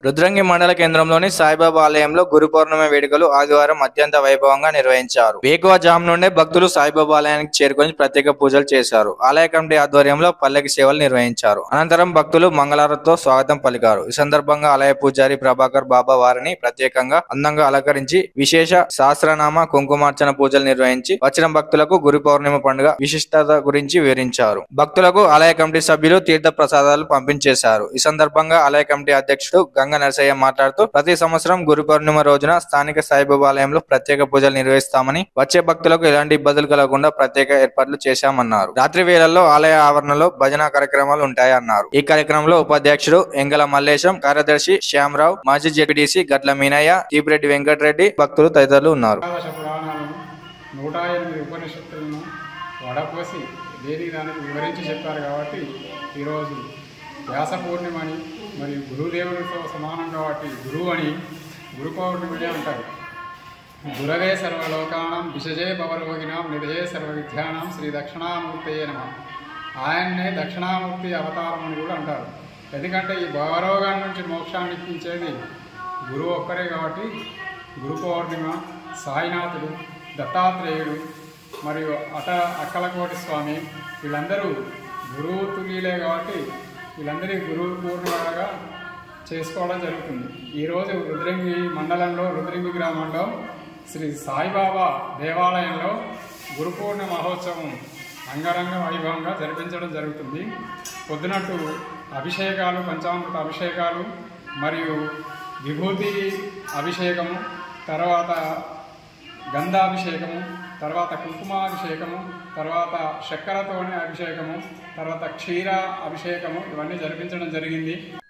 రుద్రంగి మండల కేంద్రంలోని సాయిబాబా ఆలయంలో గురు పౌర్ణమి వేడుకలు ఆదివారం అత్యంత వైభవంగా నిర్వహించారు వేకువజాము నుండే భక్తులు సాయిబాబా ఆలయానికి చేరుకొని ప్రత్యేక పూజలు చేశారు ఆలయ కమిటీ ఆధ్వర్యంలో పల్లకి సేవలు నిర్వహించారు అనంతరం భక్తులు మంగళారతితో స్వాగతం పలికారు ఈ సందర్భంగా ఆలయ పూజారి ప్రభాకర్ బాబా వారిని ప్రత్యేకంగా అందంగా అలంకరించి విశేష సహస్రనామ కుంకుమార్చన పూజలు నిర్వహించి వచ్చిన భక్తులకు గురు పౌర్ణమి పండుగ విశిష్టత గురించి వివరించారు భక్తులకు ఆలయ కమిటీ సభ్యులు తీర్థ ప్రసాదాలు పంపించేశారు ఈ సందర్భంగా ఆలయ కమిటీ అధ్యక్షుడు గంగ నరసయ్య మాట్లాడుతూ ప్రతి సంవత్సరం గురు పౌర్ణిమ రోజున స్థానిక సాయిబాబా ఆలయంలో ప్రత్యేక పూజలు నిర్వహిస్తామని వచ్చే భక్తులకు ఎలాంటి ఇబ్బందులు కలగకుండా ప్రత్యేక ఏర్పాట్లు చేశామన్నారు రాత్రి వేళల్లో ఆలయ ఆవరణలో భజన కార్యక్రమాలు ఉంటాయన్నారు ఈ కార్యక్రమంలో ఉపాధ్యక్షుడు ఎంగల మల్లేశం కార్యదర్శి శ్యామరావు మాజీ జెడ్పీటీసీ గట్ల మీనయ్య తీపిరెడ్డి వెంకటరెడ్డి భక్తులు తదితరులు ఉన్నారు ఏకాదశ పురాణాలను నూట ఎనిమిది ఉపనిషత్తులను వడపోసి దేని దానికి వివరించి చెప్పారు కాబట్టి ఈరోజు వ్యాస పూర్ణిమ అని మరియు గురుదేవుడితో సమానం కాబట్టి గురువు అని గురు పౌర్ణిమని అంటారు గురవే సర్వలోకానం విశజే భవరోగినాం నిధయే సర్వ విద్యానాం శ్రీ దక్షిణామూర్తయే నమ ఆయన్నే దక్షిణామూర్తి అవతారం అని కూడా అంటారు ఎందుకంటే ఈ భవరోగాన్ని నుంచి మోక్షాన్ని ఇప్పించేది గురువు ఒక్కరే కాబట్టి గురు పౌర్ణిమ సాయినాథుడు దత్తాత్రేయుడు మరియు అట అక్కలకోటి స్వామి వీళ్ళందరూ గురువు తుల్యులే కాబట్టి వీళ్ళందరి గురువు పూర్ణిమగా చేసుకోవడం జరుగుతుంది ఈరోజు రుద్రంగి మండలంలో రుద్రంగి గ్రామంలో శ్రీ సాయిబాబా దేవాలయంలో గురు పూర్ణిమ మహోత్సవం అంగరంగ వైభవంగా జరిపించడం జరుగుతుంది పొద్దునట్టు అభిషేకాలు పంచామృత అభిషేకాలు మరియు విభూతి అభిషేకము తర్వాత గంధాభిషేకము తర్వాత కుంకుమాభిషేకము తర్వాత చక్కెరతోనే అభిషేకము తర్వాత క్షీర అభిషేకము ఇవన్నీ జరిపించడం జరిగింది